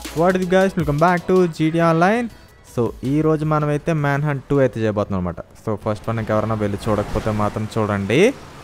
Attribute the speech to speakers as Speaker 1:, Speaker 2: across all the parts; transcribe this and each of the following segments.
Speaker 1: What ఇది guys welcome back to GT online so ఈ రోజు మనమైతే మ్యాన్ హంట్ టూ అయితే చేయబోతున్నాం అనమాట సో ఫస్ట్ వన్ ఎవరైనా వెళ్ళి చూడకపోతే మాత్రం చూడండి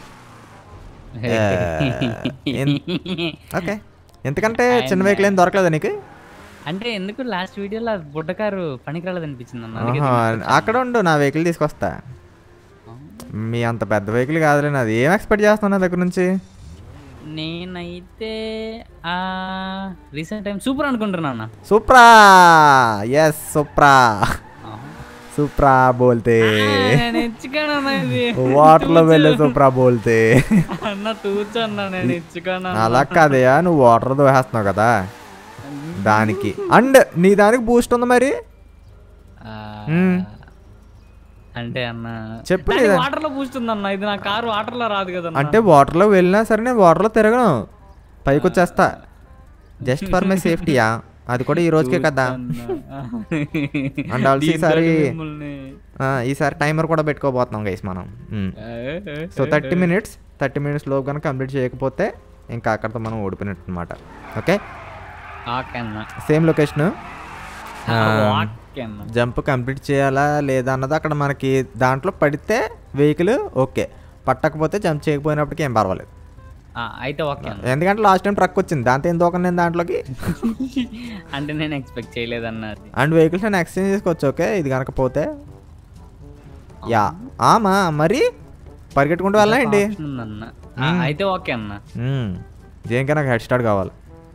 Speaker 1: ఓకే ఎందుకంటే చిన్న వెహికల్ ఏం దొరకలేదా నీకు
Speaker 2: అంటే ఎందుకు లాస్ట్ వీడియోలో ఆ బుడ్డకారు పనికిరాలేదు అనిపించింది అన్న అందుకే
Speaker 1: ఆహా, అక్కడ ఉండు నా వెహికల్ తీసుకొస్తా మీ అంత పెద్ద వెహికల్ కాదులే నాది ఏం ఎక్స్పెక్ట్ చేస్తున్నావు నా దగ్గర నుంచి
Speaker 2: నేనైతే ఆ రీసెంట్ టైం సూపర్ అనుకుంటున్నా అన్న
Speaker 1: సూప్రా ఎస్ సూప్రా సూప్రా బోల్తే
Speaker 2: నేను ఇచ్చుకోనన్నా ఇది
Speaker 1: వాటర్ లో వెళ్ళే సూప్రా బోల్తే
Speaker 2: అన్న తూచు అన్న నేను ఇచ్చుకోను
Speaker 1: అలా కాదయ్యా నువ్వు వాటర్ దోహేస్తున్నావు కదా దానికి అండ్ నీ దానికి బూస్ట్ ఉంది మరి
Speaker 2: ఆ,
Speaker 1: మ్మ్.
Speaker 2: అంటే అన్న
Speaker 1: చెప్పు లేదా?
Speaker 2: వాటర్ లో పూస్తుంది అన్న ఇది నా కారు వాటర్ లో రాదు కదా
Speaker 1: అంటే వాటర్లో వెళ్ళినా సరే నేను వాటర్లో తిరగను పైకి వచ్చేస్తా జస్ట్ ఫర్ మై సేఫ్టీయా అది కూడా ఈ రోజుకే కదా అండ్ ఆల్సో ఈసారి ఆ, ఈసారి టైమర్ కూడా పెట్టుకోబోతున్నాం గైస్ మనం so thirty minutes thirty minutes లోపు కనుక కంప్లీట్ చేయకపోతే ఇంకా అక్కడితో మనం ఓడిపోయినట్టు అనమాట ఓకే
Speaker 2: ఓకే అన్న
Speaker 1: సేమ్ లొకేషన్
Speaker 2: ఓకే అన్న
Speaker 1: జంప్ కంప్లీట్ చేయాలా లేదా అన్నది అక్కడ మనకి దాంట్లో పడితే వెహికల్ ఓకే పట్టకపోతే జంప్ చేయకపోయినప్పటికీ ఏం పర్వాలేదు
Speaker 2: ఆ, అయితే ఓకే అన్న
Speaker 1: ఎందుకంటే లాస్ట్ టైం ట్రక్ వచ్చింది దాంతో ఏం దూకండి నేను దాంట్లోకి
Speaker 2: అంటే నేను ఎక్స్పెక్ట్ చేయలేదన్న అది
Speaker 1: అండ్ వెహికల్స్ నేను ఎక్స్చేంజ్ చేసుకోవచ్చు ఓకే ఇది కనుక పోతే యా ఆమా మరి పరిగెట్టుకుంటూ వెళ్ళా ఏంటి
Speaker 2: Option ఉందన్న ఆ, అయితే ఓకే అన్న
Speaker 1: మ్మ్. దేనికైనా నాకు హెడ్ స్టార్ట్ కావాలి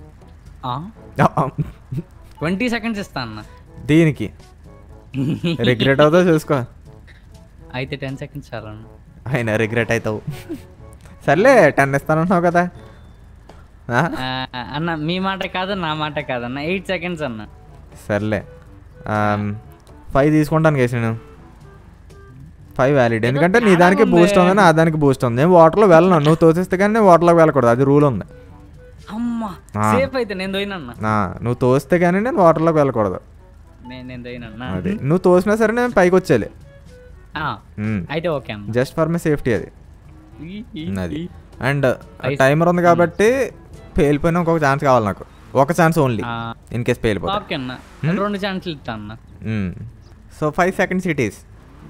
Speaker 2: ట్వంటీ సెకండ్స్ ఇస్తా అన్న
Speaker 1: దీనికి రిగ్రెట్ అవుతావు చూసుకో
Speaker 2: అయితే టెన్ సెకండ్స్ చాలన్న
Speaker 1: అయినా రిగ్రెట్ అవుతావు సర్లే టెన్ ఇస్తానంటున్నావు కదా ఆ?
Speaker 2: ఆ, అన్న మీ మాట కాదు నా మాట కాదన్న ఎయిట్ సెకండ్స్ అన్న
Speaker 1: సర్లే ఫైవ్ తీసుకుంటాను కేసు నేను ఫైవ్ వ్యాలిడ్ ఎందుకంటే నీ దానికి బూస్ట్ ఉంది నా దానికి బూస్ట్ ఉంది నేను వాటర్లో వెళ్ళను నువ్వు తోసిస్తే కానీ నేను వాటర్లోకి వెళ్ళకూడదు అది రూల్ ఉంది
Speaker 2: అమ్మా
Speaker 1: ఆ.
Speaker 2: సేఫ్ అయితే నేను దోయినన్న
Speaker 1: నా నువ్వు తోస్తే కానీ నేను వాటర్లోకి వెళ్ళకూడదు
Speaker 2: నేను నేను దోయినన్న
Speaker 1: అది నువ్వు తోసినా సరే నేను పైకి వచ్చేయాలి
Speaker 2: ఆ, అయితే ఓకే అన్న
Speaker 1: జస్ట్ ఫర్ మై సేఫ్టీ అది
Speaker 2: ఈ, ఈ,
Speaker 1: అది
Speaker 2: ఈ.
Speaker 1: అండ్ టైమర్ ఉంది కాబట్టి పేలిపోయిన ఇంకొక ఛాన్స్ కావాలి నాకు ఒక ఛాన్స్ ఓన్లీ
Speaker 2: ఆ,
Speaker 1: ఇన్ కేస్ పేలిపోతే
Speaker 2: ఓకే అన్న రెండు ఛాన్సులు ఇస్తా అన్న
Speaker 1: so five seconds it is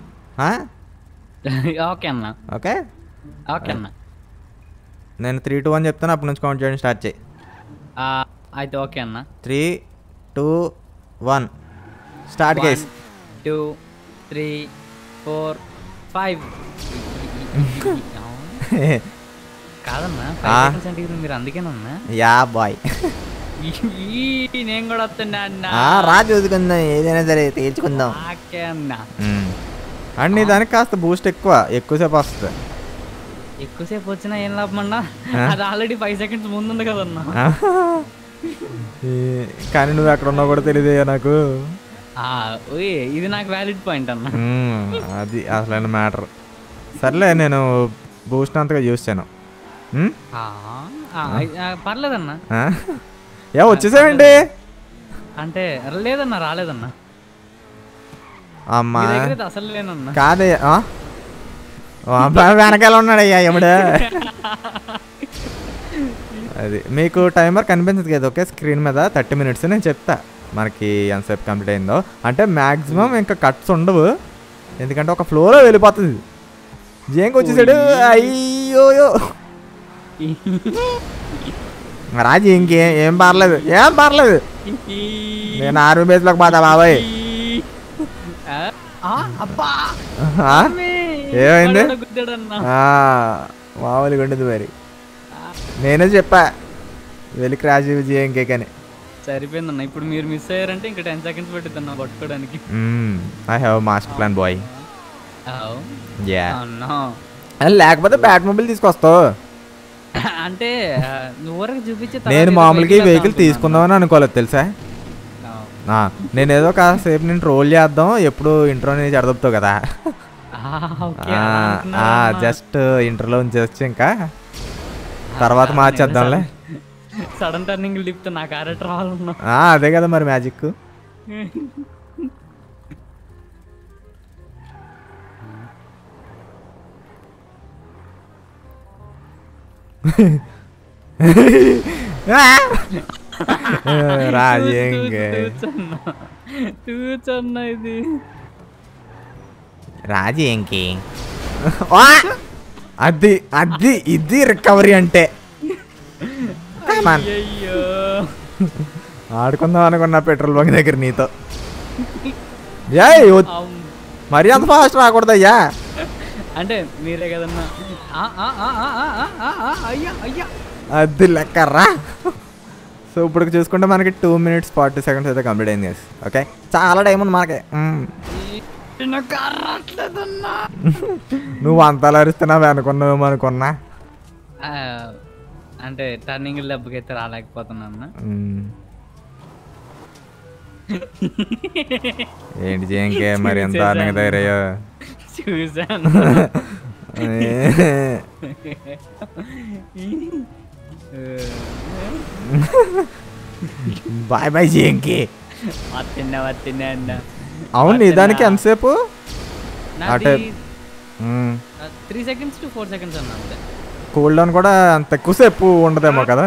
Speaker 2: okay అన్న
Speaker 1: ఓకే
Speaker 2: ఓకే అన్న
Speaker 1: నేను త్రీ టూ వన్ చెప్తాను అప్పటి నుంచి కౌంట్ చేయడం స్టార్ట్ చేయి
Speaker 2: ఆ, అయితే ఓకే అన్న
Speaker 1: three two one start guys
Speaker 2: two three four five కాదన్నా
Speaker 1: ఆ.
Speaker 2: ఫైవ్ సెకండ్స్ అంటే మీరు అందుకేనన్నా
Speaker 1: యా బాయ్
Speaker 2: ఈ, నేను కూడా వస్తున్నా అన్న
Speaker 1: రా చూసుకుందాం ఏదైనా సరే తేల్చుకుందాం
Speaker 2: ఓకే అన్న
Speaker 1: అండ్ నీ దానికి కాస్త బూస్ట్ ఎక్కువ ఎక్కువసేపు వస్తుంది
Speaker 2: ఎక్కువసేపు వచ్చినా ఏం లాభం అన్నా అది ఆల్రెడీ ఫైవ్ సెకండ్స్ ముందుంది కదన్నా
Speaker 1: ఈ- కానీ నువ్వు ఎక్కడ ఉన్నావు కూడా తెలియదు నాకు
Speaker 2: ఆ, ఓయ్, ఇది నాకు వ్యాలిడ్ పాయింట్ అన్న
Speaker 1: మ్మ్, అది అసలైన మ్యాటర్ సర్లే నేను బూస్ట్ అంతగా యూస్ చేయను మ్మ్?
Speaker 2: ఆ, ఆ, ఆ, పర్లేదన్నా
Speaker 1: ఆ? ఏ వచ్చేసావండి
Speaker 2: అంటే లేదన్నా రాలేదన్నా
Speaker 1: అమ్మా
Speaker 2: మీ దగ్గర అయితే అసలు లేనన్నా
Speaker 1: కాదే ఆ? ఓ అబ్బాయి వెనకాల ఉన్నాడయ్యా ఎముడు అది మీకు టైమర్ కనిపించదు కదా ఓకే స్క్రీన్ మీద థర్టీ మినిట్స్ నేను చెప్తా మనకి ఎంతసేపు కంప్లీట్ అయిందో అంటే మ్యాక్సిమం ఇంకా కట్స్ ఉండవు ఎందుకంటే ఒక ఫ్లోలో వెళ్ళిపోతుంది జేంకి వచ్చేసాడు అయ్యోయో రాజు ఇంకేం ఏం పర్లేదు ఏం పర్లేదు నేను ఆర్మీ బేస్లోకి పోతా బాబాయ్
Speaker 2: ఆ, ఆ, అబ్బా
Speaker 1: ఆ? ఏమైంది?
Speaker 2: వాడు గుద్దాడన్నా
Speaker 1: ఆ, మామూలుగా ఉండదు మరి నేనే చెప్పా వెళ్ళి క్రాష్ విజయం కేక్ అని
Speaker 2: సరిపోయిందన్న ఇప్పుడు మీరు మిస్ అయ్యారంటే ఇంకా టెన్ సెకండ్స్ పట్టుద్దన్న పట్టుకోవడానికి
Speaker 1: I have master plan boy
Speaker 2: ఆవ్.
Speaker 1: యా
Speaker 2: అన్నా
Speaker 1: లేకపోతే బ్యాట్ మొబైల్ తీసుకొస్తావు
Speaker 2: అంటే ఆ, నువ్వు ఊరకు చూపించే తర్వాత
Speaker 1: నేను
Speaker 2: ఏదో
Speaker 1: మామూలుగా ఈ
Speaker 2: vehicle
Speaker 1: వెహికల్
Speaker 2: వద్దాం
Speaker 1: తీసుకుందామని అనుకోలేదు తెలుసా
Speaker 2: అనుకున్నాను.
Speaker 1: ఆ, నేను ఏదో కాసేపు నేను ట్రోల్ చేద్దాం ఎప్పుడు ఇంట్రో నేను చెడదొప్పుతావు కదా
Speaker 2: ఆ, ఓకే, అలా అనుకున్నావా అమ్మా?
Speaker 1: జస్ట్ ఇంటర్లో ఉంచేసి ఇంకా తర్వాత మార్చేద్దాంలే
Speaker 2: సడన్ టర్నింగ్ లిఫ్ట్ నా క్యారెక్టర్ రావాలన్నా
Speaker 1: ఆ, అదే కదా మరి మ్యాజిక్ రాజు
Speaker 2: తూ-
Speaker 1: ఇంకే
Speaker 2: తూ- తూచన్న తూచన్న ఇది
Speaker 1: రాజు ఏంకి అది అది ఇది రికవరీ అంటే Come on.
Speaker 2: అయ్యో
Speaker 1: ఆడుకుందాం అనుకున్నా పెట్రోల్ బంక్ దగ్గర నీతో ఏయ్ వద్- మరీ అంత ఫాస్ట్ రాకూడదయ్యా
Speaker 2: అంటే మీరే కదన్నా ఆ, ఆ, ఆ, ఆ, ఆ, ఆ, ఆ, ఆ, అయ్యా అయ్యా
Speaker 1: అది లెక్కర్రా సో ఇప్పుడు చూసుకుంటే మనకి టూ మినిట్స్ ఫార్టీ సెకండ్స్ అయితే కంప్లీట్ అయింది guys. ఓకే చాలా టైం ఉంది మనకి మ్మ్.
Speaker 2: ఈ నాకు రావట్లేదన్నా
Speaker 1: నువ్వు అంతలా అరుస్తున్నావు అనుకున్నావు అనుకున్నా
Speaker 2: ఆ, అంటే టర్నింగ్ దెబ్బకైతే రాలేకపోతున్నా అన్న
Speaker 1: మ్మ్. ఏంటి జేంకే మరి ఎంత దారుణంగా తయారయ్యో
Speaker 2: చూసాను
Speaker 1: బాయ్ బాయ్ జేంకే
Speaker 2: వత్తిన్నా వత్తిన్నా అన్న
Speaker 1: అవును నిదానికి ఎంతసేపు
Speaker 2: నాది
Speaker 1: మ్మ్.
Speaker 2: Three seconds to four seconds అన్న అంతే
Speaker 1: కూల్ డౌన్ కూడా అంత ఎక్కువసేపు ఉండదేమో కదా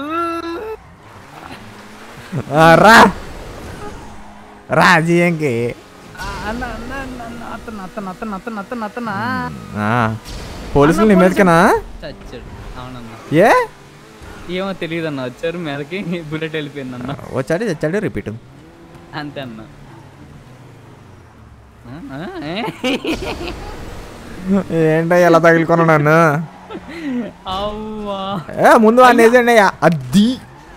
Speaker 1: ఆ, రా రా జియంకి
Speaker 2: ఆ, అన్న అన్న అన్న అన్న అతను అతను అతను అతను అతను అతనా
Speaker 1: పోలీసులు నీ మీదకేనా
Speaker 2: చచ్చాడు అవునన్న
Speaker 1: ఏ
Speaker 2: ఏమో తెలియదు అన్న వచ్చారు మీదకి బుల్లెట్ వెళ్ళిపోయింది అన్న
Speaker 1: వచ్చాడు తెచ్చాడు రిపీట్
Speaker 2: అంతే అన్న ఆ, ఆ, ఏ?
Speaker 1: ఏంటో ఎలా తగులుకున్నా నన్ను
Speaker 2: అవ్వా
Speaker 1: ఏ ముందు అనేసండి అద్ది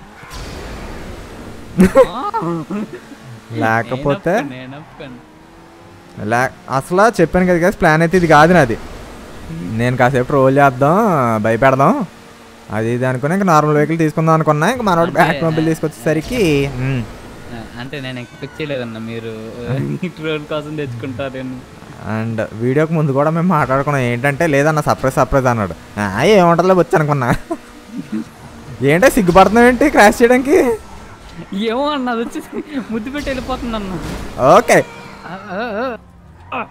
Speaker 1: లేకపోతే
Speaker 2: నేను ఒప్పుకోను.
Speaker 1: లే అసలు చెప్పాను కదా guys, ప్లాన్ అయితే ఇది కాదు నాది నేను కాసేపు రోల్ చేద్దాం భయపెడదాం అది ఇది అనుకుని ఇంకా నార్మల్ వెహికల్ తీసుకుందాం అనుకున్నా ఇంకా మనోడు
Speaker 2: అంటే,
Speaker 1: బ్యాక్ మొబైల్ తీసుకొచ్చేసరికి మ్,
Speaker 2: ఆ, అంటే నేను ఎక్స్పెక్ట్ చేయలేదన్న మీరు ట్రోల్ కోసం తెచ్చుకుంటారని
Speaker 1: అండ్ వీడియోకి ముందు కూడా మేము మాట్లాడుకున్నాం ఏంటంటే లేదన్న సర్ప్రైజ్ సర్ప్రైజ్ అన్నాడు "ఆ, ఏముంటుందో వచ్చి అనుకున్నా ఏంటో సిగ్గుపడుతున్నావు ఏంటి క్రాష్ చేయడానికి
Speaker 2: ఏమో అన్న అది వచ్చి ముద్దు పెట్టి వెళ్ళిపోతుంది అన్న
Speaker 1: ఓకే
Speaker 2: ఆ, ఆ, ఆ.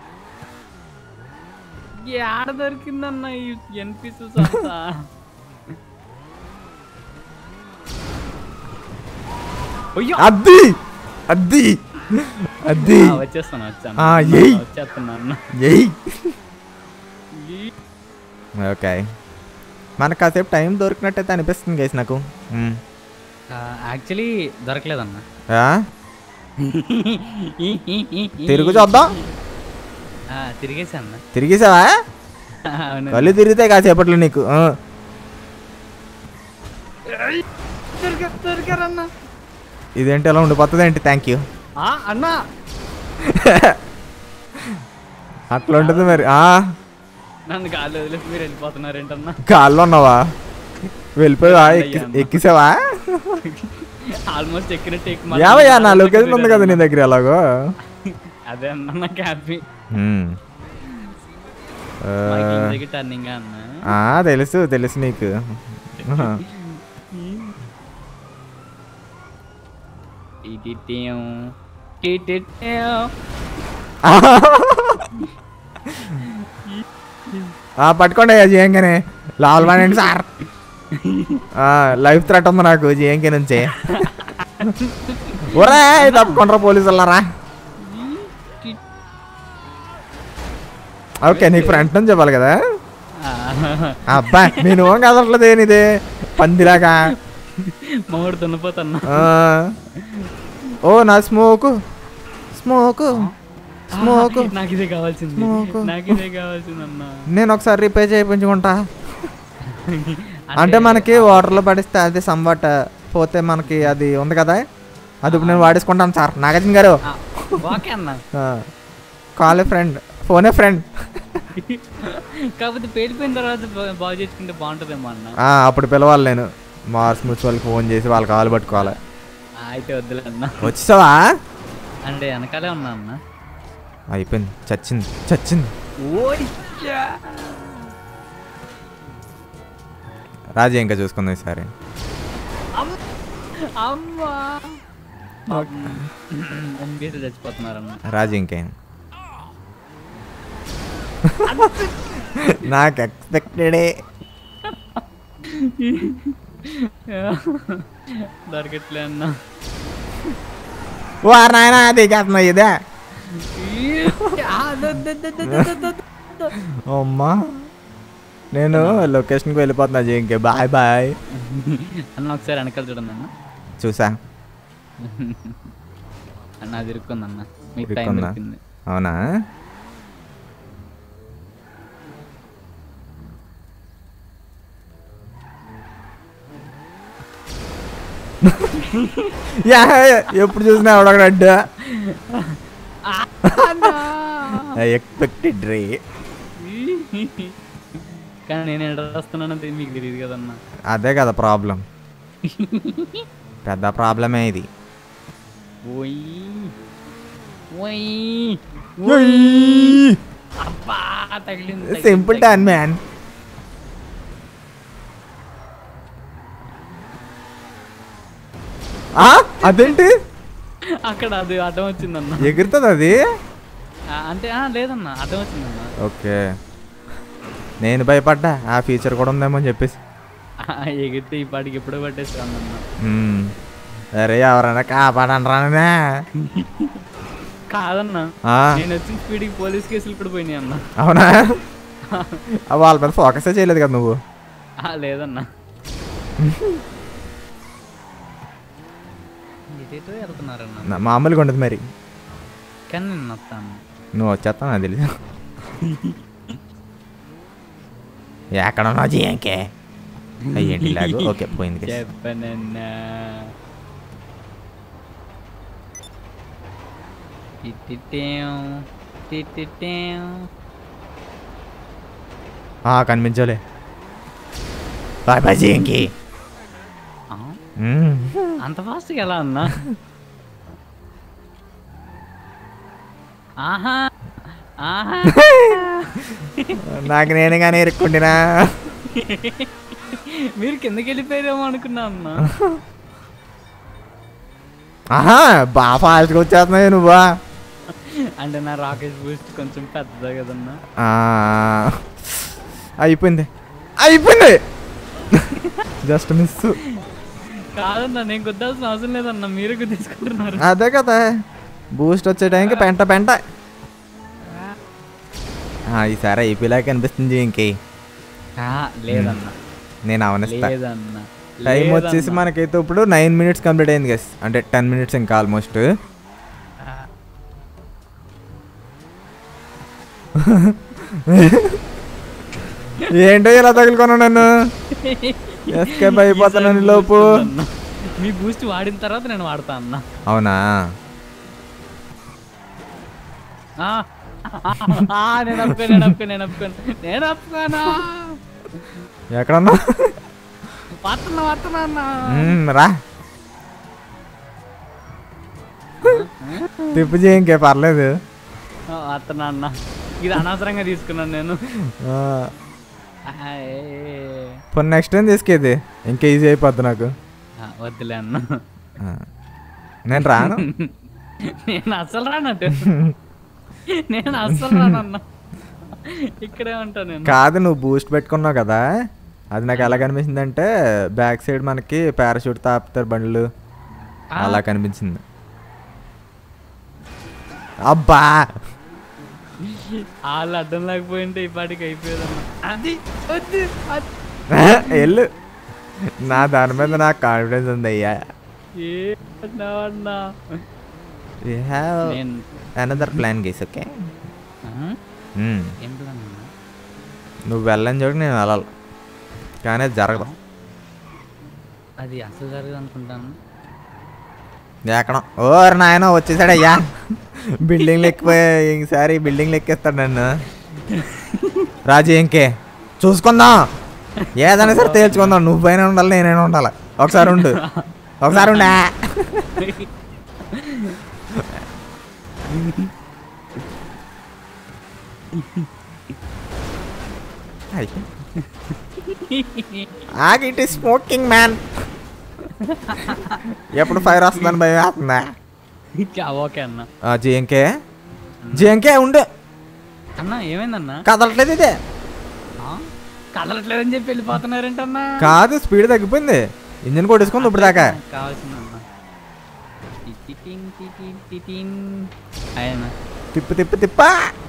Speaker 2: ఏడ దొరికిందన్న ఈ ఎన్పిసెస్ అంతా అయ్యో
Speaker 1: అద్ది అద్ది అద్ది
Speaker 2: ఆ, వచ్చేస్తాను వచ్చాను
Speaker 1: ఆ, ఏయ్.
Speaker 2: వచ్చేస్తున్నా అన్న
Speaker 1: ఎయ్ ఓకే మనకు కాసేపు టైం దొరికినట్టయితే అనిపిస్తుంది గైస్ నాకు మ్.
Speaker 2: యాక్చువల్లీ దొరకలేదన్న
Speaker 1: ఆ? తిరుగు చూద్దాం
Speaker 2: ఆ, తిరిగేసా అన్న
Speaker 1: తిరిగేసావా
Speaker 2: అవును
Speaker 1: కళ్ళు తిరిగితే కాసేపట్లో నీకు ఆ.
Speaker 2: దొరికా దొరికారన్న
Speaker 1: ఇదేంటి ఎలా ఉండిపోతుంది ఏంటి థ్యాంక్ యూ
Speaker 2: ఆ, అన్నా
Speaker 1: అట్లా ఉంటుంది మరి ఆ,
Speaker 2: నన్ను గాలి వదిలేసి మీరు వెళ్ళిపోతున్నారు ఏంటన్నా
Speaker 1: గాల్లో ఉన్నావా వెళ్ళిపోయావా ఎక్కి ఎక్కిసావా
Speaker 2: ఆల్మోస్ట్ ఎక్కినట్టు ఎక్కి
Speaker 1: యావయ్యా నా లొకేషన్ ఉంది కదా నీ దగ్గర ఎలాగో
Speaker 2: అదే అన్న నాకు హ్యాపీ
Speaker 1: మ్. ఆ,
Speaker 2: టర్నింగ్ అన్న
Speaker 1: ఆ, తెలుసు తెలుసు నీకు ఆహా.
Speaker 2: టిటిటియం, టిటిటియం.
Speaker 1: ఆ, పట్టుకోండి అయ్యా జియంకనే లాల్వానండి సార్ లైఫ్ థ్రెట్ ఉంది నాకు జియంకే నుంచి ఒరే తప్పుకుంటారా పోలీసు వాళ్ళరా ఓకే నీకు ఫ్రంట్ నుంచి చెప్పాలి కదా
Speaker 2: ఆ,
Speaker 1: అబ్బా నేను ఏం కదట్లేదు ఏనిది పందిలాగా
Speaker 2: మొగుడు దున్నపోతున్నా
Speaker 1: ఆ. ఓ నా స్మోకు స్మోకు స్మోకు
Speaker 2: నాకు ఇదే కావాల్సింది
Speaker 1: Smoke.
Speaker 2: నాకు ఇదే కావాల్సింది అన్న
Speaker 1: నేను ఒకసారి రిపేర్ చేయించుకుంటా అంటే మనకి వాటర్లో పడిస్తే అది సంబట్ పోతే మనకి అది ఉంది కదా అది ఇప్పుడు నేను వాడేసుకుంటాను సార్ నాగార్జున గారు
Speaker 2: ఆ, ఓకే అన్న
Speaker 1: కాలే ఫ్రెండ్ ఫోనే ఫ్రెండ్
Speaker 2: కాకపోతే పేలిపోయిన తర్వాత బా- బాగు చేసుకుంటే బాగుంటుందేమో అన్న
Speaker 1: అప్పుడు పిలవాలి నేను మార్స్ మున్సిపల్కి ఫోన్ చేసి వాళ్ళ కాలు పట్టుకోవాలి
Speaker 2: ఆ, అయితే వద్దులే అన్న
Speaker 1: వచ్చేసావా
Speaker 2: అంటే వెనకాలే ఉన్నా అన్న
Speaker 1: అయిపోయింది చచ్చింది చచ్చింది రాజు ఇంకా చూసుకుందాం ఈసారి
Speaker 2: అమ్మా ఎంబీసీ చచ్చిపోతున్నారన్న
Speaker 1: రాజు ఇంకేం నాకు ఎక్స్పెక్టెడే
Speaker 2: దొరకట్లే అన్న
Speaker 1: వారు నాయన దిగేస్తున్నా ఇదే అమ్మా నేను లొకేషన్కి వెళ్ళిపోతున్నా జీంకే బాయ్ బాయ్
Speaker 2: అన్న ఒకసారి వెనకాల చూడండి అన్న
Speaker 1: చూసా
Speaker 2: అన్న అది ఇరుక్కుంది అన్న మీకు టైం
Speaker 1: ఇరుక్కుందా?
Speaker 2: దొరికింది
Speaker 1: అవునా యా, ఎప్పుడు చూసినా ఎవడొకడు అడ్డు ఎక్స్పెక్టెడ్ రే
Speaker 2: కానీ నేను ఎక్కడ వస్తున్నానంటే మీకు తెలియదు కదన్న
Speaker 1: అదే కదా ప్రాబ్లం పెద్ద ప్రాబ్లమే ఇది
Speaker 2: ఓయ్ ఓయ్ అబ్బా తగిలింది
Speaker 1: సింపుల్ టర్న్ మ్యాన్ అదేంటి
Speaker 2: అక్కడ అది అడ్డం వచ్చిందన్న
Speaker 1: ఎగురుతుంది అది
Speaker 2: ఆ, అంటే ఆ, లేదన్న అడ్డం వచ్చిందన్న
Speaker 1: ఓకే నేను భయపడ్డా ఆ ఫీచర్ కూడా ఉందేమో అని చెప్పేసి
Speaker 2: ఆ, ఎగిరితే ఈ పాటికి ఎప్పుడో పట్టేస్తానన్న
Speaker 1: మ్మ్. సరే ఎవరైనా కాపాడండి రానే
Speaker 2: కాదన్న నేను వచ్చిన స్పీడ్కి పోలీస్ కేసులు కూడా పోయినాయి అన్న
Speaker 1: అవునా ఆ, వాళ్ళ మీద ఫోకసే చేయలేదు కదా నువ్వు
Speaker 2: ఆ, లేదన్న ఎటేటో వెళ్తున్నారన్న
Speaker 1: నా- మామూలుగా ఉండదు మరి
Speaker 2: కానీ నేను వస్తాను
Speaker 1: నువ్వు వచ్చేస్తావు నాకు తెలియదు ఎక్కడ ఉన్నావు జియాంకే అయ్యేంటి లాగు ఓకే పోయింది guys.
Speaker 2: చెప్పనన్నా టిటిటేం, టిటిటేం.
Speaker 1: ఆ, కనిపించలే బాయ్ బాయ్ జియాంకి
Speaker 2: ఆ,
Speaker 1: మ్మ్.
Speaker 2: అంత ఫాస్ట్గా ఎలా అన్నా ఆహా ఆహా
Speaker 1: నాకు నేను కానీ ఇరుక్కుంటున్నా
Speaker 2: మీరు కిందకి వెళ్ళిపోయారేమో అనుకున్నా అన్నా
Speaker 1: ఆహా బాగా ఫాస్ట్గా వచ్చేస్తున్నావు నువ్వా
Speaker 2: అంటే నా రాకెట్ బూస్ట్ కొంచెం పెద్దదా కదన్నా
Speaker 1: ఆ, అయిపోయింది అయిపోయింది జస్ట్ మిస్
Speaker 2: కాదన్నా నేను గుద్దాల్సిన అవసరం లేదన్నా మీరే గుద్దేసుకుంటున్నారు
Speaker 1: అదే కదా బూస్ట్ వచ్చే టైంకి పెంట పెంట ఆ, ఈసారి అయిపోయేలాగా అనిపిస్తుంది ఇంకే
Speaker 2: ఆ, లేదన్నా
Speaker 1: నేను అవనిస్తా
Speaker 2: లేదన్నా
Speaker 1: టైం వచ్చేసి
Speaker 2: లేదన్నా.
Speaker 1: మనకైతే ఇప్పుడు నైన్ మినిట్స్ కంప్లీట్ అయింది గెస్ అంటే టెన్ మినిట్స్ ఇంకా ఆల్మోస్ట్ ఏంటో ఇలా తగులుకున్నా నన్ను ఎస్కేప్ అయిపోతానని లోపు
Speaker 2: అన్నా. మీ బూస్ట్ వాడిన తర్వాత నేను వాడతా అన్న
Speaker 1: అవునా
Speaker 2: ఆ, ఆ, ఆ, నేను ఒప్పుకోను నేను ఒప్పుకోను నేను ఒప్పుకోను నేను ఒప్పుకోను
Speaker 1: ఎక్కడన్నా
Speaker 2: వస్తున్నా వస్తున్నా అన్న
Speaker 1: మ్మ్, రా తిప్పు చేయి ఇంకే పర్లేదు
Speaker 2: ఆ, వస్తున్నా అన్న ఇది అనవసరంగా తీసుకున్నాను నేను
Speaker 1: ఆ,
Speaker 2: ఆ, ఏ, ఏ.
Speaker 1: పోనీ నెక్స్ట్ టైం తీసుకేది ఇంకా ఈజీ అయిపోద్ది నాకు
Speaker 2: ఆ, వద్దులే అన్న
Speaker 1: ఆ, నేను రాను
Speaker 2: నేను అస్సలు రానట్టు నేను అస్సలు రానన్న ఇక్కడే ఉంటా నేను
Speaker 1: కాదు నువ్వు బూస్ట్ పెట్టుకున్నావు కదా అది నాకు ఎలా కనిపించింది అంటే బ్యాక్ సైడ్ మనకి పారాషూట్ తాపుతారు బండ్లు
Speaker 2: ఆ.
Speaker 1: అలా కనిపించింది అబ్బా
Speaker 2: వాళ్ళు అడ్డం లేకపోయింటే ఈ పాటికి అయిపోయేదన్న అది వద్దు అది
Speaker 1: వెళ్ళు నా దాని మీద నాకు కాన్ఫిడెన్స్ ఉంది అయ్యా
Speaker 2: ఏ అన్నా అన్నా
Speaker 1: వీ హ్యావ్
Speaker 2: నేను
Speaker 1: అనదర్ ప్లాన్ గేస్ ఓకే
Speaker 2: ఆ? ఏం ప్లాన్ అన్నా
Speaker 1: నువ్వు వెళ్ళని చోటు నేను వెళ్ళాలి కానీ అది జరగదు
Speaker 2: అది అసలు జరగదు అనుకుంటాను
Speaker 1: ఎక్కడ ఓ నాయన వచ్చేసాడు అయ్యా బిల్డింగ్లు ఎక్కిపోయి ఈసారి బిల్డింగ్లు ఎక్కేస్తాడు నన్ను రాజు ఇంకే చూసుకుందాం ఏదైనా సరే తేల్చుకుందాం నువ్వైనా ఉండాలి నేనైనా ఉండాలి ఒకసారి ఉండు ఒకసారి ఉండా ఆగి ఇట్ ఈస్ స్మోకింగ్ మ్యాన్ ఎప్పుడు ఫైర్ వస్తుందని భయం వేస్తుందా
Speaker 2: చా, ఓకే అన్న
Speaker 1: జిఎంకే జిఎంకే ఉండు
Speaker 2: అన్న ఏమైందన్న
Speaker 1: కదలట్లేదు ఇదే
Speaker 2: ఆ? కదలట్లేదని చెప్పి వెళ్ళిపోతున్నారేంటన్నా
Speaker 1: కాదు స్పీడ్ తగ్గిపోయింది ఇంజిన్ కొట్టేసుకుంది ఇప్పుడు దాకా
Speaker 2: కావాల్సిందన్నా టిటిటింగ్ టిటిన్ టిటిన్. ఆయన
Speaker 1: తిప్పు తిప్పు తిప్ప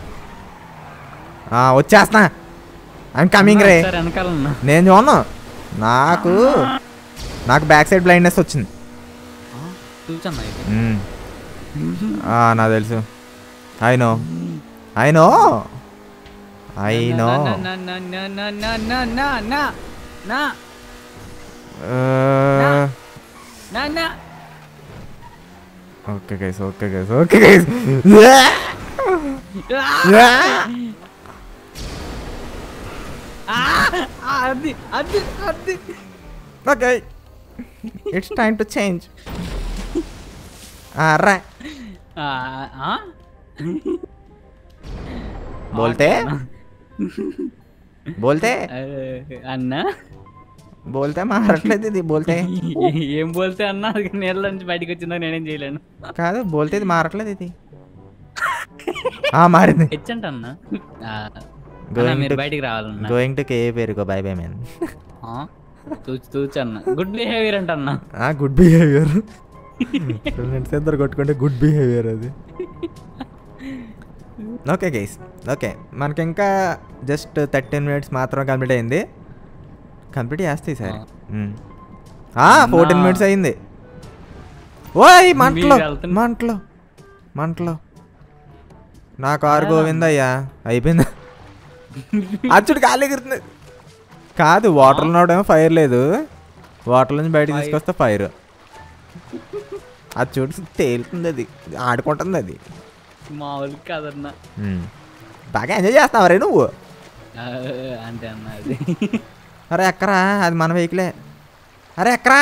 Speaker 1: ఆ, వచ్చేస్తున్నా ఐమ్ కమింగ్ రే
Speaker 2: సరే వెనకాలన్నా
Speaker 1: నేను చూడను నాకు నాకు బ్యాక్ సైడ్ బ్లైండ్నెస్ వచ్చింది
Speaker 2: చూచన్నా ఇది
Speaker 1: మ్మ్. ఆ, నాకు తెలుసు I know I know I know
Speaker 2: నా, నా, నా, నా, నా, నా, నా, నా, నా, నా, నా, నా.
Speaker 1: Okay guys okay guys okay guys
Speaker 2: ఆ, ఆ, అది అది అది
Speaker 1: okay it's time to change రా
Speaker 2: ఆ, ఆ?
Speaker 1: బోల్తే బోల్తే
Speaker 2: అరే, అన్నా
Speaker 1: బోల్తే మారట్లేదు ఇది బోల్తే
Speaker 2: ఏం బోల్తే అన్నా అది నీళ్ళ నుంచి బయటకు వచ్చిందా నేనేం చేయలేను
Speaker 1: కాదు బోల్తే ఇది మారట్లేదు ఇది ఆ మారింది
Speaker 2: హెచ్చంట అన్నా ఆ,
Speaker 1: Going
Speaker 2: అన్నా, మీరు
Speaker 1: to-
Speaker 2: బయటికి రావాలన్నా
Speaker 1: గోయింగ్ టు కే పేరుకో బై బై మ్యాన్
Speaker 2: ఆ? తూచి తూచి అన్న గుడ్ బిహేవియర్ అంట అన్న
Speaker 1: గుడ్ బిహేవియర్ ఫ్రెండ్స్ ఇద్దరు కొట్టుకుంటే గుడ్ బిహేవియర్ అది ఓకే గైస్ ఓకే మనకి ఇంకా జస్ట్ థర్టీన్ మినిట్స్ మాత్రం కంప్లీట్ అయింది కంప్లీట్ చేస్తాయి సార్ ఫోర్టీన్ మినిట్స్ అయింది ఓయ్ మంటలో
Speaker 2: మీరు వెళ్తున్న-
Speaker 1: మంటలో మంటలో నా కారు గోవిందయ్యా అయిపోయింది అచ్చుడు గాలి ఎగురుతుంది కాదు వాటర్ ఉన్నప్పుడేమో ఫైర్ లేదు వాటర్ నుంచి బయటకు
Speaker 2: Fire.
Speaker 1: తీసుకొస్తే ఫైర్ అది చూడు తేలుతుంది అది ఆడుకుంటుంది అది
Speaker 2: మామూలు కాదన్న
Speaker 1: ఉమ్. బాగా ఎంజాయ్ చేస్తావు రే నువ్వు
Speaker 2: ఆ, అంతే అన్న అది
Speaker 1: అరే ఎక్కరా అది మన వెహికలే అరే ఎక్కరా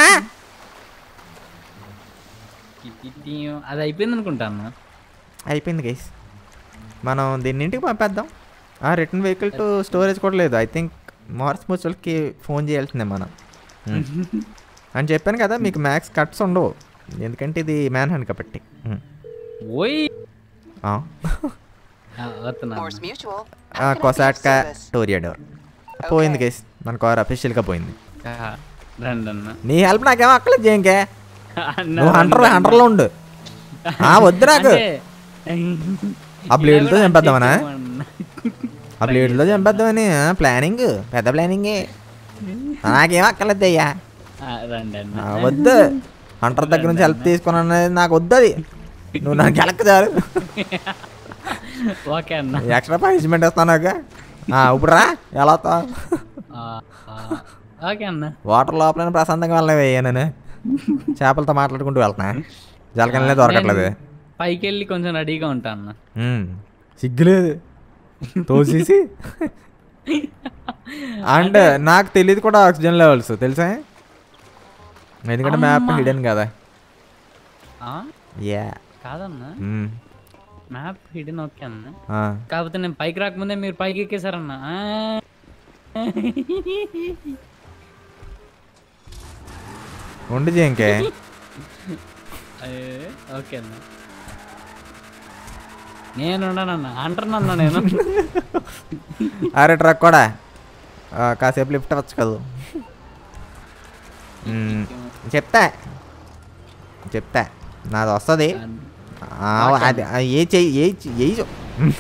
Speaker 2: అది అయిపోయింది అనుకుంటా అన్న
Speaker 1: అయిపోయింది గైస్ మనం దీన్ని ఇంటికి పంపేద్దాం ఆ రిటర్న్ వెహికల్ టు స్టోరేజ్ కూడా లేదు ఐ థింక్ మార్స్ ముచ్చలకి ఫోన్ చేయాల్సిందే మనం ఉమ్. అని చెప్పాను కదా మీకు మ్యాక్స్ కట్స్ ఉండవు ఎందుకంటే ఇది మ్యాన్ హ్యాండ్ కాబట్టి ఉమ్.
Speaker 2: ఓయ్
Speaker 1: ఆ.
Speaker 2: ఆ, వస్తున్నా
Speaker 3: Morse Mutual.
Speaker 1: ఆ,
Speaker 3: How can I be of
Speaker 1: కొసాట్కా
Speaker 3: service?
Speaker 1: టోరియాడోర్ పోయింది గైస్ మన కార్ అఫీషియల్గా పోయింది
Speaker 2: ఆ, రండి అన్న
Speaker 1: నీ హెల్ప్ నాకేం అక్కలేదు జేంకే
Speaker 2: అన్న,
Speaker 1: నువ్వు హంటర్
Speaker 2: రండి.
Speaker 1: హంటర్లో ఉండు ఆ, వద్దు నాకు
Speaker 2: అంటే,
Speaker 1: ఆ బ్లేడ్తో
Speaker 2: ఇలా కూడా
Speaker 1: చంపేద్దామనా
Speaker 2: అంటే ఏమన్నా?
Speaker 1: ఆ బ్లేడ్లో చంపేద్దామని ప్లానింగ్ పెద్ద ప్లానింగే నాకేం అక్కర్లేదు అయ్యా
Speaker 2: ఆ, రండి అన్న
Speaker 1: ఆ, వద్దు హంటర్ దగ్గర నుంచి హెల్ప్ తీసుకున్నాను అనేది నాకు వద్దు అది నువ్వు నాకు గెలక్క చాలు
Speaker 2: ఓకే అన్న
Speaker 1: ఎక్స్ట్రా పనిష్మెంట్ ఇస్తాను నాకు ఆ, ఇప్పుడు రా ఎలా వస్తావు
Speaker 2: ఆ, ఆ, ఓకే అన్న
Speaker 1: వాటర్ లోపల ప్రశాంతంగా వెళ్ళవయ్యా నేను చేపలతో మాట్లాడుకుంటూ వెళ్తున్నా జలకనే దొరకట్లేదు
Speaker 2: నేను పైకి వెళ్ళి కొంచెం రెడీగా ఉంటా అన్న
Speaker 1: ఉమ్, సిగ్గులేదు తోసేసి అండ్ నాకు తెలియదు కూడా ఆక్సిజన్ లెవెల్స్ తెలుసా ఎందుకంటే మ్యాప్
Speaker 2: అమ్మా.
Speaker 1: హిడెన్ కదా
Speaker 2: ఆ?
Speaker 1: యా
Speaker 2: కాదన్న మ్యాప్ హిడెన్ ఓకే అన్న కాకపోతే నేను పైకి రాకముందే మీరు పైకి ఎక్కేశారన్న ఆ.
Speaker 1: ఉండి ఇంకే
Speaker 2: అయ్యే, ఓకే అన్న నేను ఉండనన్న అంటున్నా నేను
Speaker 1: అరే ట్రక్ కూడా ఆ, కాసేపు లిఫ్ట్ అవ్వచ్చు కదా ఉమ్, చెప్తా చెప్తా నాది వస్తుంది ఆ, అది ఆ, ఏ చెయ్యి ఏ చెయ్యి ఏ చెయ్యి.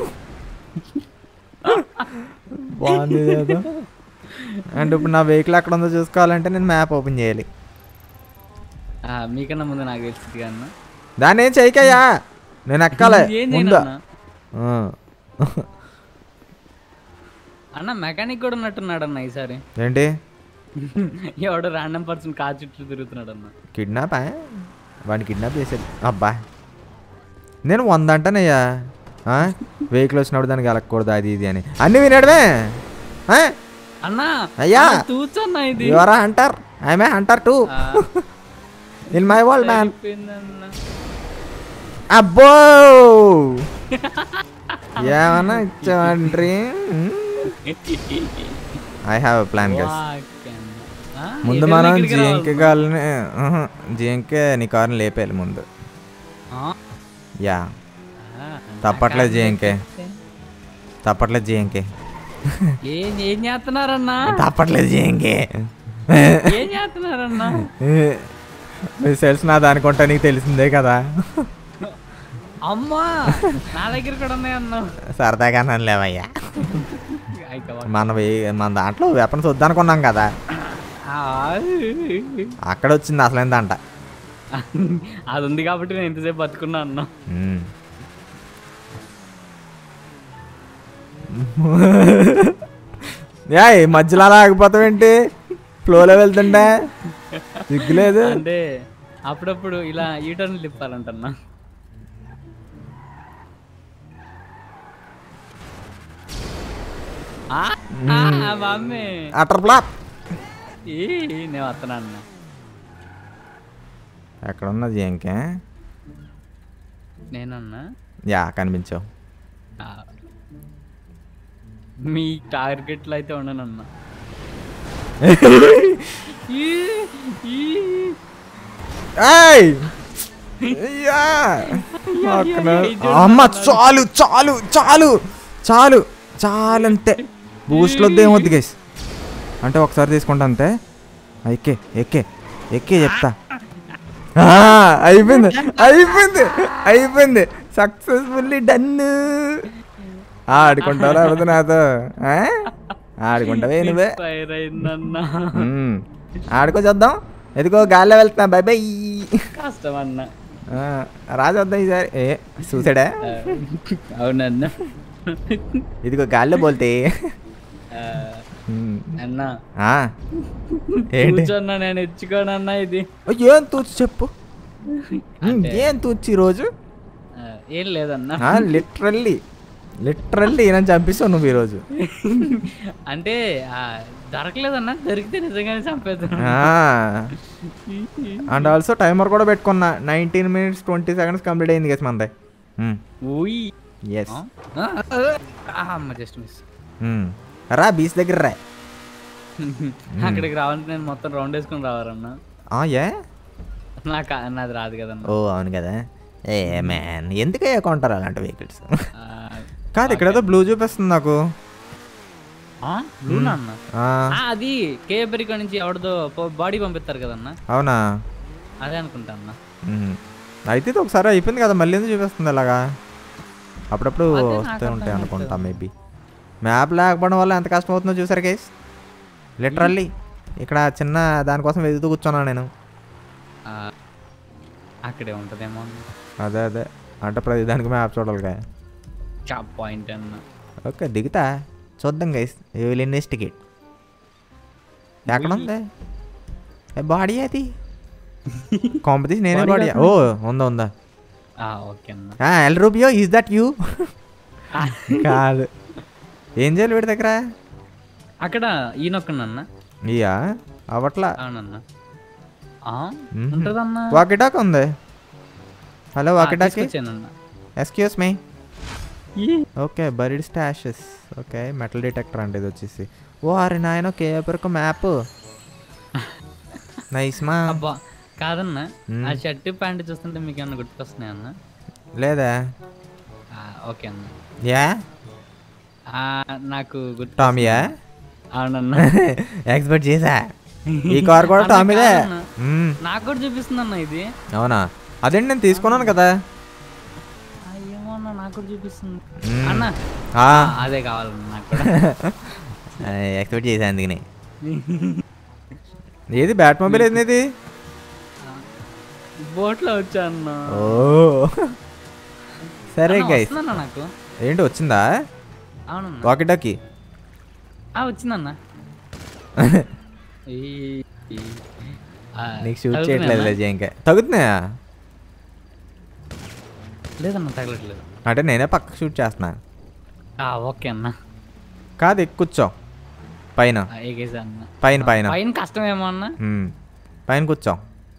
Speaker 1: బాగుంది ఇదేదో. అండ్ ఇప్పుడు నా వెహికల్ ఎక్కడ ఉందో చూసుకోవాలంటే నేను మ్యాప్ ఓపెన్ చేయాలి
Speaker 2: ఆ, మీకన్నా ముందు నాకు తెలిసింది అన్న
Speaker 1: దాన్ని ఏం చేయకయ్యా నేను ఎక్కాలి
Speaker 2: ఏం
Speaker 1: ముందు
Speaker 2: చేయను అన్న
Speaker 1: ఆ.
Speaker 2: అన్న మెకానిక్ కూడా ఉన్నట్టున్నాడు అన్న ఈసారి
Speaker 1: ఏంటి
Speaker 2: ఎవడో ర్యాండమ్ పర్సన్ కార్ చుట్టూ తిరుగుతున్నాడు అన్న
Speaker 1: కిడ్నాపా వాడిని కిడ్నాప్ చేశాడు అబ్బా నేను వంద అంటానయ్యా వెహికల్ వచ్చినప్పుడు దానికి వెళ్ళకూడదు అది ఇది అని అన్నీ వినాడమే
Speaker 2: అన్న
Speaker 1: అయ్యా.
Speaker 2: తూచన్న ఇది
Speaker 1: your hunter I'm hunter two
Speaker 2: ఆ,
Speaker 1: ఇన్ మై వరల్డ్ మ్యాన్
Speaker 2: సరిపోయిందన్న.
Speaker 1: అబ్బో ఏమన్నా ఇచ్చావంట్రీ I have plan guys
Speaker 2: walk అన్న. ఆ,
Speaker 1: ముందు
Speaker 2: ఎటు
Speaker 1: మనం
Speaker 2: ఎక్కడికి
Speaker 1: జిఎంకే
Speaker 2: రావాలి?
Speaker 1: కాలని జిఎంకే నీ కార్ని లేపేయాలి ముందు
Speaker 2: ఆ,
Speaker 1: యా
Speaker 2: ఆ,
Speaker 1: తప్పట్లేదు
Speaker 2: నా
Speaker 1: జేఎంకే.
Speaker 2: కార్
Speaker 1: తప్పట్లేదు జిఎంకే
Speaker 2: ఏం ఏం చేస్తున్నారన్నా
Speaker 1: తప్పట్లేదు ఇంకే
Speaker 2: ఏం చేస్తున్నారన్నా
Speaker 1: సెల్స్ నాది అనుకుంటా నీకు తెలిసిందే కదా
Speaker 2: అమ్మా నా దగ్గర కూడా ఉన్నాయన్నా
Speaker 1: సరదాగా లేవయ్యా
Speaker 2: అయితే
Speaker 1: మన వే- మన దాంట్లో వెపన్స్ వద్దనుకున్నాం కదా
Speaker 2: ఆ,
Speaker 1: అక్కడ వచ్చింది అసలేందంట
Speaker 2: అది ఉంది కాబట్టి నేను ఇంతసేపు బతుకున్నా అన్నా
Speaker 1: ఉమ్. ఏయ్ మధ్యలో అలా ఆగిపోతావేంటి ఫ్లోలో వెళ్తుంటే సిగ్గులేదు
Speaker 2: అంటే అప్పుడప్పుడు ఇలా ఈ టర్న్ తిప్పాలంటన్నా ఆ, ఆ, మమ్మీ
Speaker 1: అటర్ ఫ్లాప్
Speaker 2: ఈ నేను వస్తున్నా అన్న
Speaker 1: ఎక్కడ ఉన్నది ఇంకే
Speaker 2: నేనన్నా
Speaker 1: యా కనిపించావు
Speaker 2: ఆ, మీ టార్గెట్లు అయితే ఉండనన్నా ఈ, ఈ.
Speaker 1: ఏయ్ అయ్యా. పక్కన. అమ్మ చాలు చాలు చాలు చాలు చాలు అంతే బూస్ట్లో వద్దు ఏమొద్దు గైస్ అంటే ఒకసారి తీసుకుంటా అంతే ఆ, ఎక్కే ఎక్కే ఎక్కే చెప్తా ఆ, అయిపోయింది అయిపోయింది అయిపోయింది సక్సెస్ఫుల్లీ డన్ ఆడుకుంటావు లేకపోతే నాతో ఆ? ఆడుకుంటావే నువ్వే
Speaker 2: ఫైర్ అయిందన్నా
Speaker 1: మ్మ్. ఆడుకో చూద్దాం ఎదిగో గాల్లో వెళ్తున్నా బై బై
Speaker 2: కష్టం అన్న
Speaker 1: ఆ, రాజు వద్దాం ఈసారి ఏ చూసాడా
Speaker 2: ఆ, అవునన్నా
Speaker 1: ఇదిగో గాల్లో బోల్తే
Speaker 2: ఆ,
Speaker 1: మ్మ్.
Speaker 2: అన్న
Speaker 1: ఆ, ఏంటి
Speaker 2: కూర్చోన్నా నేను ఇచ్చుకోనన్నా ఇది
Speaker 1: ఓ, ఏం తూచి చెప్పు మ్మ్, ఏం తూచి ఈరోజు
Speaker 2: ఆ, ఏం లేదన్నా
Speaker 1: లిటరల్లీ లిటరల్లీ నన్ను చంపిస్తావు నువ్వు ఈరోజు
Speaker 2: అంటే ఆ, దొరకలేదన్నా దొరికితే నిజంగానే చంపేద్దాం
Speaker 1: అండ్ ఆల్సో టైమర్ కూడా పెట్టుకున్నా nineteen minutes twenty seconds complete అయింది కదా మనది
Speaker 2: ఊయ్
Speaker 1: ఎస్
Speaker 2: ఆ, ఆ, అమ్మ జస్ట్ మిస్
Speaker 1: రా బీచ్ దగ్గర రా
Speaker 2: అక్కడికి రావాలంటే నేను మొత్తం రౌండ్ వేసుకొని రావాలన్నా
Speaker 1: ఆ, ఏ
Speaker 2: నాకు ఆ- నాది రాదు కదన్నా
Speaker 1: ఓ అవును కదా ఏ మ్యాన్ ఎందుకే కొంటారు అలాంటి వెహికల్స్
Speaker 2: ఆ,
Speaker 1: కాదు ఇక్కడేదో బ్లూ చూపిస్తుంది నాకు
Speaker 2: ఆ, లూనా అన్న
Speaker 1: ఆ,
Speaker 2: ఆ, అది కేబరిక నుంచి ఎవరిదో బాడీ పంపిస్తారు కదన్నా
Speaker 1: అవునా
Speaker 2: అదే అనుకుంటా అన్న
Speaker 1: మ్మ్. అయితే ఇది ఒకసారి అయిపోయింది కదా మళ్ళీ ఎందుకు చూపిస్తుంది అలాగా అప్పుడప్పుడు
Speaker 2: అదే నాకు
Speaker 1: వస్తూ
Speaker 2: అర్థం
Speaker 1: ఉంటాయి అనుకుంటా
Speaker 2: కావట్లేదు.
Speaker 1: మేబీ మ్యాప్ లేకపోవడం వల్ల ఎంత కష్టం అవుతుందో చూసారు కేస్ లిటరల్లీ ఇక్కడ చిన్న దానికోసం వెతుకుతూ కూర్చున్నాను నేను
Speaker 2: ఆ, అక్కడే ఉంటదేమో అన్న.
Speaker 1: అదే అదే అంటే ప్రతి దానికి మ్యాప్ చూడాలిగా
Speaker 2: చాప్ పాయింట్ అన్న
Speaker 1: ఓకే దిగుతా చూద్దాం గైస్ విల్ ఇన్వెస్టిగేట్ ఎక్కడ ఉంది బాడీ అది కాంపిటీషన్ నేనే
Speaker 2: Body
Speaker 1: బాడీ
Speaker 2: కాదు.
Speaker 1: ఓ ఉందా ఉందా
Speaker 2: ఆ, ఓకే అన్న
Speaker 1: El Rubio is that you కాదు ఏం చేయాలి వీడి దగ్గర
Speaker 2: అక్కడ ఈయనొక్కనన్న
Speaker 1: ఇయా అవట్లా
Speaker 2: అవునన్న ఆ, ఉంటదన్నా
Speaker 1: వాకిటాక్ ఉంది హలో
Speaker 2: ఆ,
Speaker 1: వాకిటాకి
Speaker 2: తీసుకొచ్చానన్న
Speaker 1: ఎక్స్క్యూస్ మీ
Speaker 2: ఈ,
Speaker 1: okay buried stashes okay metal detector అంటే ఇది వచ్చేసి ఓ అరే నాయన కేపర్కు మ్యాప్ నైస్ మా
Speaker 2: అబ్బా కాదన్న
Speaker 1: మ్మ్.
Speaker 2: ఆ షర్ట్ ప్యాంట్ చూస్తుంటే మీకు ఏమన్నా గుర్తుకొస్తున్నాయి అన్న
Speaker 1: లేదా
Speaker 2: ఆ, ఓకే అన్న
Speaker 1: యా
Speaker 2: ఆ, నాకు గుర్తు
Speaker 1: టామీయా
Speaker 2: అవునన్న
Speaker 1: ఎక్స్పెక్ట్ చేసా ఈ కార్ కూడా
Speaker 2: అన్న,
Speaker 1: టామీదే
Speaker 2: కాదన్న.
Speaker 1: మ్మ్.
Speaker 2: నాకు కూడా చూపిస్తుంది అన్న ఇది
Speaker 1: అవునా అదేంటి నేను తీసుకున్నాను కదా
Speaker 2: అయ్యేమో అన్న నాకు కూడా చూపిస్తుంది
Speaker 1: మ్మ్.
Speaker 2: అన్న
Speaker 1: ఆ,
Speaker 2: ఆ, అదే కావాలన్న నాకు కూడా
Speaker 1: ఎక్స్పెక్ట్ చేసా అందుకని ఏది బ్యాట్ మొబైల్ ఏంది ఇది
Speaker 2: బోట్లో వచ్చా అన్న
Speaker 1: ఓ సరే
Speaker 2: అన్న,
Speaker 1: గైస్
Speaker 2: వస్తుందన్న నాకు
Speaker 1: ఏంటి వచ్చిందా
Speaker 2: అవునన్న
Speaker 1: వాకిటాకి
Speaker 2: ఆ వచ్చిందన్న ఈ, ఈ, ఆ,
Speaker 1: నీకు షూట్
Speaker 2: తగులుతున్నాయా
Speaker 1: చేయట్లేదు
Speaker 2: అన్న?
Speaker 1: లేదు ఇంకా తగ్గుతున్నాయా
Speaker 2: లేదన్న తగలట్లేదు
Speaker 1: అంటే నేనే పక్క షూట్ చేస్తున్నా
Speaker 2: ఆ, ఓకే అన్న
Speaker 1: కాదు ఎక్కు కూర్చో పైన
Speaker 2: ఆ, ఎగేసా అన్న
Speaker 1: పైన పైన
Speaker 2: పైన కష్టమేమో అన్న
Speaker 1: మ్మ్. పైన కూర్చో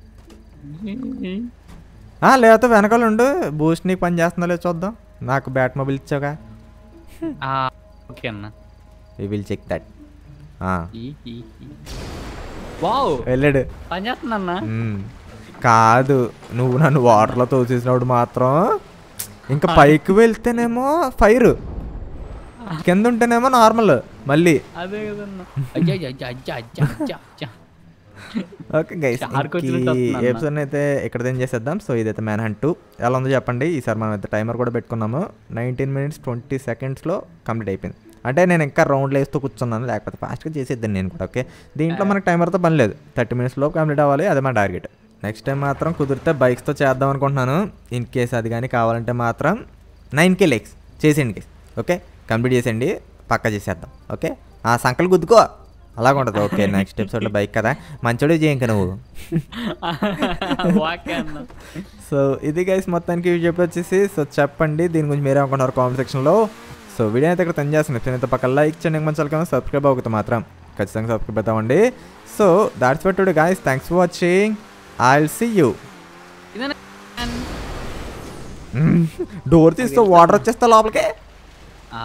Speaker 1: ఆ, లేకపోతే వెనకాల ఉండు బూస్ట్ నీకు పని చేస్తుందో లేదో చూద్దాం నాకు బ్యాట్ మొబైల్ ఇచ్చావుగా
Speaker 2: ఆ, ఓకే అన్న
Speaker 1: వి విల్ చెక్ దట్
Speaker 2: ఈ, ఈ, ఈ. వావ్
Speaker 1: వెళ్ళాడు
Speaker 2: పని చేస్తుందన్న
Speaker 1: మ్మ్. కాదు నువ్వు నన్ను వాటర్లో తోసేసినప్పుడు మాత్రం ఇంకా పైకి వెళ్తేనేమో ఫైర్ కింద ఉంటేనేమో నార్మల్ మళ్ళీ
Speaker 2: అదే కదన్నా అయ్యా అయ్యా అయ్యా అయ్యా అయ్యా అయ్యా
Speaker 1: ఓకే గైస్
Speaker 2: Shark వచ్చినట్టు వస్తుంది అన్న.
Speaker 1: ఎపిసోడ్ అయితే ఇక్కడ ఏం చేసేద్దాం సో ఇదైతే మ్యాన్ హంట్ టూ ఎలా ఉందో చెప్పండి ఈసారి మనం అయితే టైమర్ కూడా పెట్టుకున్నాము నైన్టీన్ మినిట్స్ ట్వంటీ సెకండ్స్లో కంప్లీట్ అయిపోయింది అంటే నేను ఇంకా రౌండ్లు వేస్తూ కూర్చున్నాను లేకపోతే ఫాస్ట్గా చేసేద్దాను నేను కూడా ఓకే దీంట్లో మనకు టైమర్తో పని లేదు థర్టీ మినిట్స్లో కంప్లీట్ అవ్వాలి అదే మా టార్గెట్ నెక్స్ట్ టైం మాత్రం కుదిరితే బైక్స్తో చేద్దాం అనుకుంటున్నాను ఇన్ కేస్ అది కానీ కావాలంటే మాత్రం నైన్ కే లెక్స్ చేసేయండి గైస్ ఓకే కంప్లీట్ చేసేయండి పక్కా చేసేద్దాం ఓకే ఆ సంకలు గుద్దుకో అలాగ ఉంటుంది ఓకే నెక్స్ట్ ఎపిసోడ్లో బైక్ కదా మంచోడే చేయంక నువ్వు
Speaker 2: ఓకే అన్న
Speaker 1: సో ఇది గైస్ మొత్తానికి చెప్పి వచ్చేసి సో చెప్పండి దీని గురించి మీరే అనుకున్నారు కామెంట్ సెక్షన్లో సో వీడియో అయితే ఇక్కడ తను చేస్తున్నాను అయితే పక్కన లైక్ చేయండి మంచి వాళ్ళకి సబ్స్క్రైబ్ అవుతుంది మాత్రం ఖచ్చితంగా సబ్స్క్రైబ్ అవుతామండి so that's for today guys thanks for watching I will see you
Speaker 2: ఇదేనా
Speaker 1: డోర్ తీస్తే వాటర్ వచ్చేస్తా లోపలికి
Speaker 2: ఆ,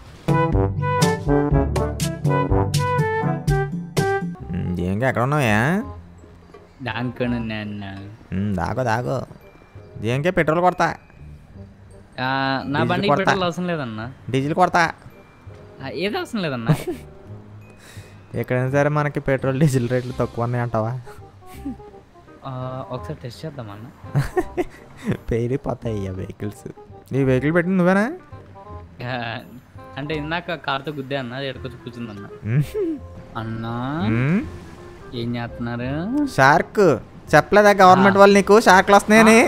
Speaker 1: మ్మ్, ఏంగా ఎక్కడ ఉన్నావా
Speaker 2: దానికన్నా నేను
Speaker 1: మ్మ్, దాగో దాగో దేనికే పెట్రోల్ కొడతా
Speaker 2: ఆ, నా
Speaker 1: డీజిల్
Speaker 2: బండికి
Speaker 1: కొడతా.
Speaker 2: పెట్రోల్ అవసరం లేదన్నా
Speaker 1: డీజిల్ కొడతా
Speaker 2: ఆ, ఏది అవసరం లేదన్నా
Speaker 1: ఎక్కడైనా సరే మనకి పెట్రోల్ డీజిల్ రేట్లు తక్కువ ఉన్నాయి అంటావా
Speaker 2: ఆ, ఒకసారి టెస్ట్ చేద్దామన్నా
Speaker 1: పేరిపోతాయి అయ్యా వెహికల్స్ ఈ వెహికల్ పెట్టింది నువ్వేనా
Speaker 2: ఆ, అంటే ఇందాక కార్తో గుద్దే అన్న అది ఎడకొచ్చి కూర్చుందన్న
Speaker 1: మ్మ్.
Speaker 2: అన్నా
Speaker 1: మ్మ్.
Speaker 2: ఏం చేస్తున్నారు
Speaker 1: షార్క్ చెప్పలేదా గవర్నమెంట్ వాళ్ళు నీకు షార్క్లు వస్తున్నాయని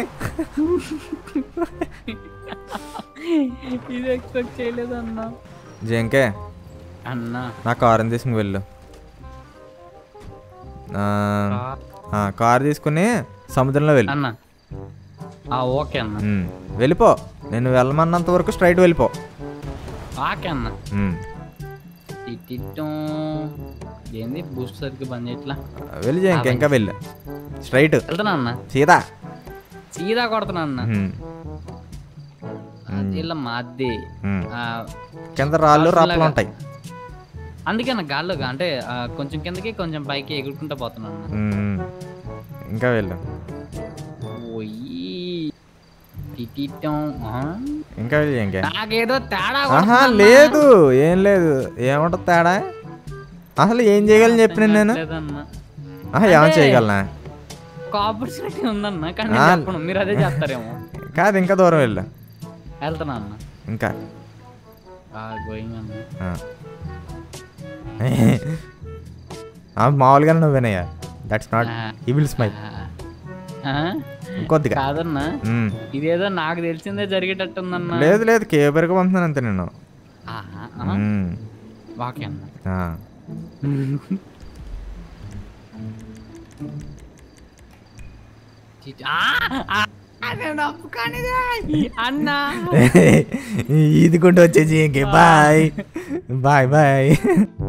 Speaker 2: ఇది ఎక్స్పెక్ట్ చేయలేదు అన్నా
Speaker 1: జేంకే
Speaker 2: అన్నా
Speaker 1: నా కారు తీసుకుని వెళ్ళు ఆ, ఆ, కారు తీసుకుని సముద్రంలో వెళ్ళు
Speaker 2: అన్న ఆ, ఓకే అన్న
Speaker 1: మ్మ్. వెళ్ళిపో నేను వెళ్ళమన్నంత వరకు స్ట్రైట్ వెళ్ళిపో
Speaker 2: ఓకే అన్న
Speaker 1: మ్మ్.
Speaker 2: టిటిటం. ఏంది బూస్ట్ సరికి బంద్ చేయట్లా
Speaker 1: వెళ్ళి జేంకే ఇంకా వెళ్ళు స్ట్రైట్
Speaker 2: వెళ్తున్నా అన్న
Speaker 1: సీదా
Speaker 2: సీదా కొడుతున్నా అన్న
Speaker 1: మ్మ్.
Speaker 2: అది ఇలా మాది
Speaker 1: మ్మ్.
Speaker 2: ఆ,
Speaker 1: కింద రాళ్ళు
Speaker 2: కాసులాగా.
Speaker 1: రాళ్ళు ఉంటాయి
Speaker 2: అందుకే అన్న గాల్లోగా అంటే ఆ, కొంచెం కిందకి కొంచెం పైకి ఎగురుకుంటా పోతున్నాను అన్న
Speaker 1: మ్మ్. ఇంకా వెళ్ళు
Speaker 2: ఓయి టిటిటం. ఆ?
Speaker 1: ఇంకా వెళ్ళి జేంకే
Speaker 2: నాకేదో తేడా
Speaker 1: ఆహా
Speaker 2: కొడుతుందన్న.
Speaker 1: లేదు ఏం లేదు ఏముంటుంది తేడా అసలు ఏం చేయగలను చెప్పిన నేను
Speaker 2: లేదన్న.
Speaker 1: ఆహా ఏమైనా చేయగలనా
Speaker 2: ఒక ఆపర్చునిటీ ఉందన్న కానీ నేను
Speaker 1: ఆ.
Speaker 2: చెప్పను మీరు అదే చేస్తారేమో
Speaker 1: కాదు ఇంకా దూరం వెళ్ళు
Speaker 2: వెళ్తున్నా అన్న
Speaker 1: ఇంకా
Speaker 2: గోయింగ్ అన్న
Speaker 1: ఆ. ఆ, మామూలుగానే నువ్వేనయ్యా దట్స్ నాట్
Speaker 2: ఆ.
Speaker 1: ఈ విల్ స్మైల్
Speaker 2: ఆ?
Speaker 1: ఇంకొద్దిగా
Speaker 2: కాదన్నా
Speaker 1: మ్మ్.
Speaker 2: ఇదేదో నాకు తెలిసిందే జరిగేటట్టుందన్న
Speaker 1: లేదు లేదు కేబర్గా పంపుతున్నాను అంతే నేను
Speaker 2: ఆహా, ఆ.
Speaker 1: మ్మ్.
Speaker 2: ఓకే అన్న
Speaker 1: ఆ.
Speaker 2: ఆ, ఆ, నేను ఒప్పుకోనిదే. అన్నా
Speaker 1: ఇది కొంటూ వచ్చేసి బాయ్ బాయ్ బాయ్